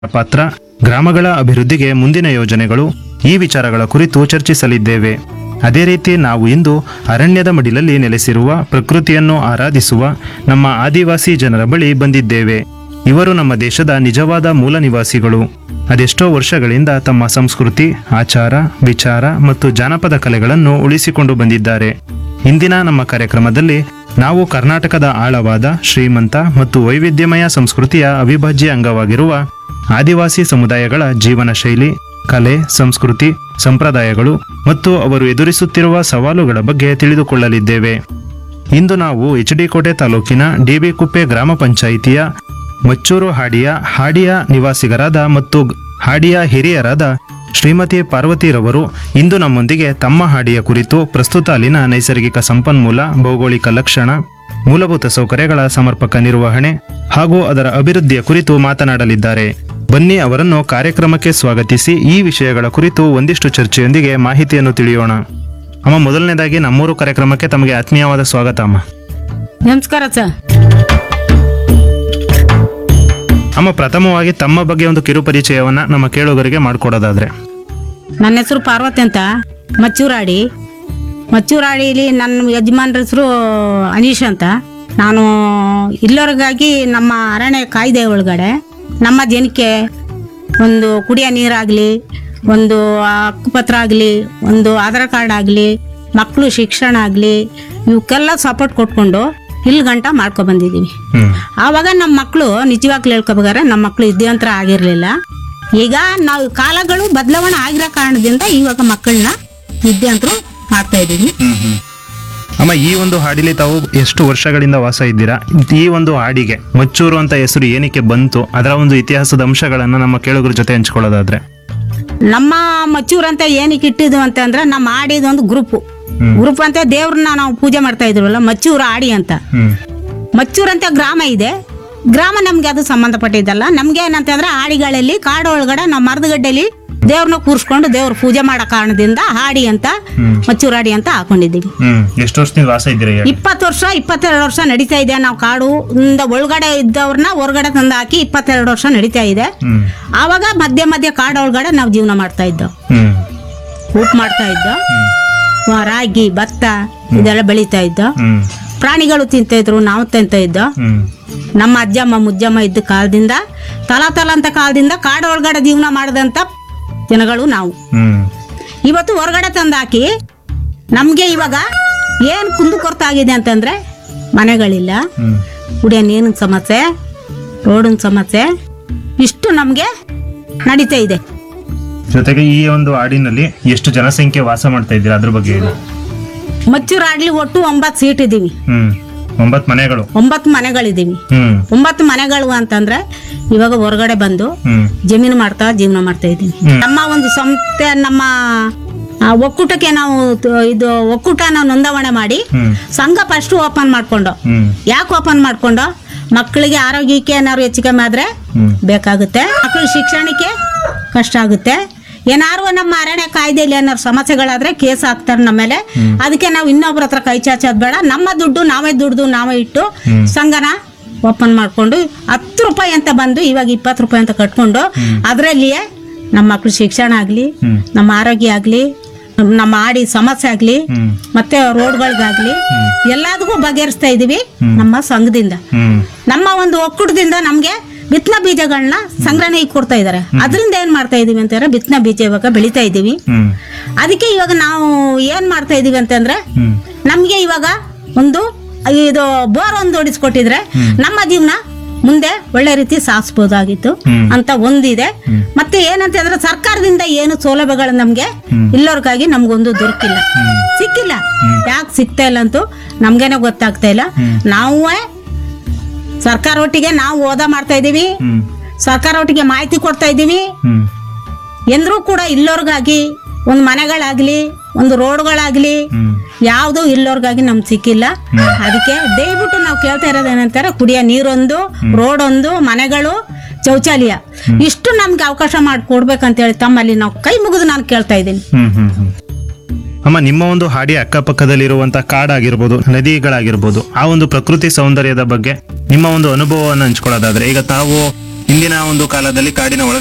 ಪಾತ್ರ ಗ್ರಾಮಗಳ ಅಭಿವೃದ್ಧಿಗೆ ಮುಂದಿನ ಯೋಜನೆಗಳು ಈ ವಿಚಾರಗಳ ಕುರಿತು ಚರ್ಚಿಸಲಿದ್ದೇವೆ ಅದೇ ರೀತಿ ನಾವು ಇಂದು ಅರಣ್ಯದ ಮಡಿಲಲ್ಲಿ ನೆಲೆಸಿರುವ ಪ್ರಕೃತಿಯನ್ನು ಆರಾಧಿಸುವ ನಮ್ಮ ಆದಿವಾಸಿ ಜನರ ಬಳಿ ಬಂದಿದ್ದೇವೆ ಇವರು ನಮ್ಮ ದೇಶದ ನಿಜವಾದ ಮೂಲ ನಿವಾಸಿಗಳು ಅದೆಷ್ಟೋ ವರ್ಷಗಳಿಂದ ತಮ್ಮ ಸಂಸ್ಕೃತಿ ಆಚಾರ ವಿಚಾರ ಮತ್ತು ಜಾನಪದ ಕಲೆಗಳನ್ನು ಉಳಿಸಿಕೊಂಡು ಬಂದಿದ್ದಾರೆ ಇಂದಿನ ನಮ್ಮ ಕಾರ್ಯಕ್ರಮದಲ್ಲಿ ನಾವು ಕರ್ನಾಟಕದ ಆಳವಾದ ಶ್ರೀಮಂತ ಮತ್ತು ವೈವಿಧ್ಯಮಯ ಸಂಸ್ಕೃತಿಯ ಅವಿಭಾಜ್ಯ ಅಂಗವಾಗಿರುವ ಆದಿವಾಸಿ ಸಮುದಾಯಗಳ ಜೀವನ ಶೈಲಿ ಕಲೆ ಸಂಸ್ಕೃತಿ ಸಂಪ್ರದಾಯಗಳು ಮತ್ತು ಅವರು ಎದುರಿಸುತ್ತಿರುವ ಸವಾಲುಗಳ ಬಗ್ಗೆ ತಿಳಿದುಕೊಳ್ಳಲಿದ್ದೇವೆ ಇಂದು ನಾವು ಎಚ್ ಡಿ ಕೋಟೆ ತಾಲೂಕಿನ ಡಿಬಿ ಕುಪ್ಪೆ ಗ್ರಾಮ ಪಂಚಾಯಿತಿಯ ಮಚ್ಚೂರು ಹಾಡಿಯ ಹಾಡಿಯ ನಿವಾಸಿಗರಾದ ಮತ್ತು ಹಾಡಿಯ ಹಿರಿಯರಾದ ಶ್ರೀಮತಿ ಪಾರ್ವತಿರವರು ಇಂದು ನಮ್ಮೊಂದಿಗೆ ತಮ್ಮ ಹಾಡಿಯ ಕುರಿತು ಪ್ರಸ್ತುತ ಅಲ್ಲಿನ ನೈಸರ್ಗಿಕ ಸಂಪನ್ಮೂಲ ಭೌಗೋಳಿಕ ಲಕ್ಷಣ ಮೂಲಭೂತ ಸೌಕರ್ಯಗಳ ಸಮರ್ಪಕ ನಿರ್ವಹಣೆ ಹಾಗೂ ಅದರ ಅಭಿವೃದ್ಧಿಯ ಕುರಿತು ಮಾತನಾಡಲಿದ್ದಾರೆ ಬನ್ನಿ ಅವರನ್ನು ಕಾರ್ಯಕ್ರಮಕ್ಕೆ ಸ್ವಾಗತಿಸಿ ಈ ವಿಷಯಗಳ ಕುರಿತು ಒಂದಿಷ್ಟು ಚರ್ಚೆಯೊಂದಿಗೆ ಮಾಹಿತಿಯನ್ನು ತಿಳಿಯೋಣ ಅಮ್ಮ ಮೊದಲನೇದಾಗಿ ನಮ್ಮೂರು ಕಾರ್ಯಕ್ರಮಕ್ಕೆ ತಮಗೆ ಆತ್ಮೀಯವಾದ ಸ್ವಾಗತ ಅಮ್ಮ ನಮಸ್ಕಾರ ಸರ್ ಅಮ್ಮ ಪ್ರಥಮವಾಗಿ ತಮ್ಮ ಬಗ್ಗೆ ಒಂದು ಕಿರು ಪರಿಚಯವನ್ನ ನಮ್ಮ ಕೇಳುಗರಿಗೆ ಮಾಡಿಕೊಡೋದಾದ್ರೆ ನನ್ನ ಹೆಸರು ಪಾರ್ವತಿ ಅಂತ ಮಚ್ಚೂರಾಡಿ ಮಚ್ಚೂರಾಡಿಲಿ ನನ್ನ ಯಜಮಾನ್ರ ಹೆಸರು ಅನೀಶ್ ಅಂತ ನಾನು ಇಲ್ಲವ್ರಿಗಾಗಿ ನಮ್ಮ ಅರಣ್ಯ ಕಾಯ್ದೆ ಒಳಗಡೆ ನಮ್ಮ ಜನಕ್ಕೆ ಒಂದು ಕುಡಿಯೋ ನೀರಾಗಲಿ ಒಂದು ಹಕ್ಕುಪತ್ರ ಆಗಲಿ ಒಂದು ಆಧಾರ್ ಕಾರ್ಡ್ ಆಗಲಿ ಮಕ್ಕಳು ಶಿಕ್ಷಣ ಆಗಲಿ ಇವಕ್ಕೆಲ್ಲ ಸಪೋರ್ಟ್ ಕೊಟ್ಕೊಂಡು ಇಲ್ಲಿ ಗಂಟ ಮಾಡ್ಕೊ ಬಂದಿದ್ದೀವಿ ಹ್ಮ್ ಆವಾಗ ನಮ್ಮ ಮಕ್ಕಳು ನಿಜವಾಗ್ಲೂ ಹೇಳ್ಕೊಬೇಕಾದ್ರೆ ನಮ್ಮ ಮಕ್ಕಳು ವಿದ್ಯಾವಂತರ ಆಗಿರಲಿಲ್ಲ ಈಗ ನಾವು ಕಾಲಗಳು ಬದಲಾವಣೆ ಆಗಿರೋ ಕಾರಣದಿಂದ ಇವಾಗ ಮಕ್ಕಳನ್ನ ವಿದ್ಯಾವಂತರು ಮಾಡ್ತಾ ಇದ್ದೀವಿ ಹ್ಮ್ ಹ್ಮ್ ಅಮ್ಮ ಈ ಒಂದು ಹಾಡಿಲಿ ತಾವು ಎಷ್ಟು ವರ್ಷಗಳಿಂದ ವಾಸ ಇದ್ದೀರಾ ಈ ಒಂದು ಹಾಡಿಗೆ ಮಚ್ಚೂರು ಅಂತ ಹೆಸರು ಏನಕ್ಕೆ ಬಂತು ಅದರ ಒಂದು ಇತಿಹಾಸದ ಅಂಶಗಳನ್ನ ನಮ್ಮ ಕೇಳುಗರ ಜೊತೆ ಹಂಚ್ಕೊಳ್ಳೋದಾದ್ರೆ ನಮ್ಮ ಮಚ್ಚೂರ್ ಅಂತ ಏನಕ್ಕೆ ಇಟ್ಟಿದ್ದು ಅಂತ ಅಂದ್ರೆ ನಮ್ಮ ಆಡಿದ ಒಂದು ಗ್ರೂಪ್ ಹ್ಮ್. ಗ್ರೂಪ್ ಅಂತ ದೇವ್ರನ್ನ ನಾವು ಪೂಜೆ ಮಾಡ್ತಾ ಇದ್ವಲ್ಲ ಮಚ್ಚೂರು ಆಡಿ ಅಂತ ಹ್ಮ್ ಮಚ್ಚೂರ್ ಅಂತ ಗ್ರಾಮ ಇದೆ ಗ್ರಾಮ ನಮ್ಗೆ ಅದು ಸಂಬಂಧಪಟ್ಟಿದ್ದಲ್ಲ ನಮ್ಗೆ ಏನಂತಂದ್ರೆ ಆಡಿಗಳಲ್ಲಿ ಕಾಡು ಒಳಗಡೆ ನಮ್ಮ ಮರದಗಡ್ಡೆಲಿ ದೇವ್ರನ್ನ ಕೂರಿಸ್ಕೊಂಡು ದೇವ್ರ ಪೂಜೆ ಮಾಡೋ ಕಾರಣದಿಂದ ಹಾಡಿ ಅಂತ ಹ್ಮ್. ಮಚ್ಚೂರಾಡಿ ಅಂತ ಹಾಕೊಂಡಿದ್ದೀವಿ ಹ್ಮ್ ಎಷ್ಟು ವರ್ಷದಿಂದ ವಾಸ ಇದ್ದೀರಾ ಹೇಳಿ ಇಪ್ಪತ್ತು ವರ್ಷ ಇಪ್ಪತ್ತೆರಡು ವರ್ಷ ನಡೀತಾ ಇದೆ ನಾವು ಕಾಡು ಇಂದ ಒಳಗಡೆ ಇದ್ದವ್ರನ್ನ ಹೊರಗಡೆ ತಂದು ಹಾಕಿ ಇಪ್ಪತ್ತೆರಡು ವರ್ಷ ನಡೀತಾ ಇದೆ ಹ್ಮ್ ಆವಾಗ ಮಧ್ಯೆ ಮಧ್ಯೆ ಕಾಡು ಒಳಗಡೆ ನಾವು ಜೀವನ ಮಾಡ್ತಾ ಇದ್ದೋ ಹ್ಮ್ ಉಪ್ಪು ಮಾಡ್ತಾ ಇದ್ದೋ ಹ್ಮ್ ಆ, ರಾಗಿ ಭತ್ತ ಇದೆಲ್ಲ ಬೆಳೀತಾ ಇದ್ದೋ ಹ್ಮ್ ಪ್ರಾಣಿಗಳು ತಿಂತಾ ಇದ್ರು ನಾವು ತಿಂತ ಇದ್ದೋ ಹ್ಮ್ ನಮ್ಮ ಅಜ್ಜಮ್ಮ ಮುಜ್ಜಮ್ಮ ಇದ್ದ ಕಾಲದಿಂದ ತಲಾ ತಲ ಅಂತ ಕಾಲದಿಂದ ಕಾಡು ಒಳಗಡೆ ಜೀವನ ಮಾಡಿದಂಥ ಜನಗಳು ನಾವು ಹ್ಮ್ ಇವತ್ತು ಹೊರಗಡೆ ತಂದು ಹಾಕಿ ನಮಗೆ ಇವಾಗ ಏನು ಕುಂದು ಕೊರತೆ ಆಗಿದೆ ಅಂತಂದ್ರೆ ಮನೆಗಳಿಲ್ಲ ಹ್ಮ್ ಕುಡಿಯೋ ನೀರಿನ ಸಮಸ್ಯೆ ರೋಡಿನ ಸಮಸ್ಯೆ ಇಷ್ಟು ನಮಗೆ ನಡೀತಾ ಇದೆ ಜೊತೆಗೆ ಈ ಒಂದು ಹಾಡಿನಲ್ಲಿ ಎಷ್ಟು ಜನಸಂಖ್ಯೆ ವಾಸ ಮಾಡ್ತಾ ಇದ್ದೀರಾ ಅದ್ರ ಬಗ್ಗೆ ಹೇಳಿ ಮಚ್ಚೂರಾಡ್ಲಿ ಒಟ್ಟು ಒಂಬತ್ತು ಸೀಟ್ ಇದ್ದೀವಿ ಹ್ಮ್ ಒಂಬತ್ತು ಮನೆಗಳು ಒಂಬತ್ತು ಮನೆಗಳಿದ್ದೀವಿ ಹ್ಮ್ ಒಂಬತ್ತು ಮನೆಗಳು ಅಂತಂದ್ರೆ ಇವಾಗ ಹೊರಗಡೆ ಬಂದು ಹ್ಮ್ ಜಮೀನು ಮಾಡ್ತಾ ಜೀವನ ಮಾಡ್ತಾ ಇದ್ದೀವಿ ಹ್ಮ್. ನಮ್ಮ ಒಂದು ಸಂಸ್ಥೆ ನಮ್ಮ ಆ, ಒಕ್ಕೂಟಕ್ಕೆ ನಾವು ತ- ಇದು ಒಕ್ಕೂಟನ ನೋಂದಾವಣೆ ಮಾಡಿ ಹ್ಮ್ ಸಂಘ ಫಸ್ಟ್ ಓಪನ್ ಮಾಡ್ಕೊಂಡು ಹ್ಮ್ ಯಾಕೆ ಓಪನ್ ಮಾಡ್ಕೊಂಡು ಮಕ್ಕಳಿಗೆ ಆರೋಗ್ಯಕ್ಕೆ ಏನಾದ್ರು ಹೆಚ್ಚು ಕಮ್ಮಿ ಆದ್ರೆ ಹ್ಮ್ ಬೇಕಾಗುತ್ತೆ ಮಕ್ಕಳ ಶಿಕ್ಷಣಕ್ಕೆ ಕಷ್ಟ ಆಗುತ್ತೆ ಏನಾರು ನಮ್ಮ ಅರಣ್ಯ ಕಾಯ್ದೆಯಲ್ಲಿ ಏನಾದ್ರು ಸಮಸ್ಯೆಗಳಾದ್ರೆ ಕೇಸ್ ಹಾಕ್ತಾರೆ ನಮ್ಮ ಮೇಲೆ ಅದಕ್ಕೆ ನಾವು ಇನ್ನೊಬ್ರ ಹತ್ರ ಕೈ ಚಾಚೋದು ಬೇಡ ನಮ್ಮ ದುಡ್ಡು ನಾವೇ ದುಡ್ದು ನಾವೇ ಇಟ್ಟು ಹ್ಮ್. ಸಂಘನ ಓಪನ್ ಮಾಡ್ಕೊಂಡು ಹತ್ತು ರೂಪಾಯಿ ಅಂತ ಬಂದು ಇವಾಗ ಇಪ್ಪತ್ತು ರೂಪಾಯಿ ಅಂತ ಕಟ್ಕೊಂಡು ಅದರಲ್ಲಿಯೇ ನಮ್ಮ ಮಕ್ಳ ಶಿಕ್ಷಣ ಆಗಲಿ ಹ್ಮ್. ನಮ್ಮ ಆರೋಗ್ಯ ಆಗಲಿ ನಮ್ಮ ಆಡಿ ಸಮಸ್ಯೆ ಆಗಲಿ ಹ್ಮ್ ಮತ್ತೆ ರೋಡ್ಗಳಿಗಾಗ್ಲಿ ಎಲ್ಲದಕ್ಕೂ ಬಗೆಹರಿಸ್ತಾ ಇದೀವಿ ನಮ್ಮ ಸಂಘದಿಂದ ಹ್ಮ್ ನಮ್ಮ ಒಂದು ಒಕ್ಕೂಟದಿಂದ ನಮ್ಗೆ ಬಿತ್ತನೆ ಬೀಜಗಳನ್ನ ಸಂಗ್ರಹಣೆಗೆ ಕೊಡ್ತಾ ಇದಾರೆ ಅದರಿಂದ ಏನ್ ಮಾಡ್ತಾ ಇದೀವಿ ಅಂತಂದ್ರೆ ಬಿತ್ತನೆ ಬೀಜ ಇವಾಗ ಬೆಳಿತಾ ಇದೀವಿ ಹ್ಮ್ ಅದಕ್ಕೆ ಇವಾಗ ನಾವು ಏನ್ ಮಾಡ್ತಾ ಇದೀವಿ ಅಂತಂದ್ರೆ ಹ್ಮ್ ನಮ್ಗೆ ಇವಾಗ ಒಂದು ಇದು ಬೋರ್ ಒಂದು ಹೊಡಿಸ್ಕೊಟ್ಟಿದ್ರೆ ನಮ್ಮ ಜೀವನ ಮುಂದೆ ಒಳ್ಳೆ ರೀತಿ ಸಾಗಿಸ್ಬೋದಾಗಿತ್ತು ಹ್ಮ್. ಅಂತ ಒಂದಿದೆ ಮತ್ತೆ ಏನಂತಂದ್ರೆ ಸರ್ಕಾರದಿಂದ ಏನು ಸೌಲಭ್ಯಗಳು ನಮ್ಗೆ ಹ್ಮ್. ಇಲ್ಲವ್ರಿಗಾಗಿ ನಮ್ಗೊಂದು ದೊರಕಿಲ್ಲ ಹ್ಮ್ ಸಿಕ್ಕಿಲ್ಲ ಯಾಕೆ ಸಿಗ್ತಾ ಇಲ್ಲ ಅಂತೂ ನಮ್ಗೇನೆ ಗೊತ್ತಾಗ್ತಾ ಇಲ್ಲ ನಾವೇ ಸರ್ಕಾರ ಒಟ್ಟಿಗೆ ನಾವು ಓದ ಮಾಡ್ತಾ ಇದೀವಿ ಹ್ಮ್ ಸರ್ಕಾರ ಒಟ್ಟಿಗೆ ಮಾಹಿತಿ ಕೊಡ್ತಾ ಇದೀವಿ ಹ್ಮ್ ಎಂದ್ರೂ ಕೂಡ ಇಲ್ಲೋರ್ಗಾಗಿ ಒಂದು ಮನೆಗಳಾಗ್ಲಿ ಒಂದು ರೋಡ್ಗಳಾಗ್ಲಿ ಹ್ಮ್ ಯಾವುದು ಇಲ್ಲೋರ್ಗಾಗಿ ನಮ್ಗೆ ಸಿಕ್ಕಿಲ್ಲ ಅದಕ್ಕೆ ದಯವಿಟ್ಟು ನಾವು ಕೇಳ್ತಾ ಇರೋದು ಏನಂತಾರೆ ಕುಡಿಯೋ ನೀರೊಂದು ರೋಡ್ ಒಂದು ಮನೆಗಳು ಶೌಚಾಲಯ ಇಷ್ಟು ನಮ್ಗೆ ಅವಕಾಶ ಮಾಡಿ ಕೊಡ್ಬೇಕಂತೇಳಿ ತಮ್ಮಲ್ಲಿ ನಾವು ಕೈ ಮುಗಿದು ನಾನು ಕೇಳ್ತಾ ಇದ್ದೀನಿ ಹ್ಮ್ ಹ್ಮ್ ಹ್ಮ್ ಅಮ್ಮ ನಿಮ್ಮ ಒಂದು ಹಾಡಿ ಅಕ್ಕಪಕ್ಕದಲ್ಲಿರುವಂತ ಕಾಡಾಗಿರ್ಬೋದು ನದಿಗಳಾಗಿರ್ಬೋದು ಆ ಒಂದು ಪ್ರಕೃತಿ ಸೌಂದರ್ಯದ ಬಗ್ಗೆ ನಿಮ್ಮ ಒಂದು ಅನುಭವವನ್ನು ಹಂಚ್ಕೊಳ್ಳೋದಾದ್ರೆ ಈಗ ತಾವು ಹಿಂದಿನ ಒಂದು ಕಾಲದಲ್ಲಿ ಕಾಡಿನ ಒಳಗೆ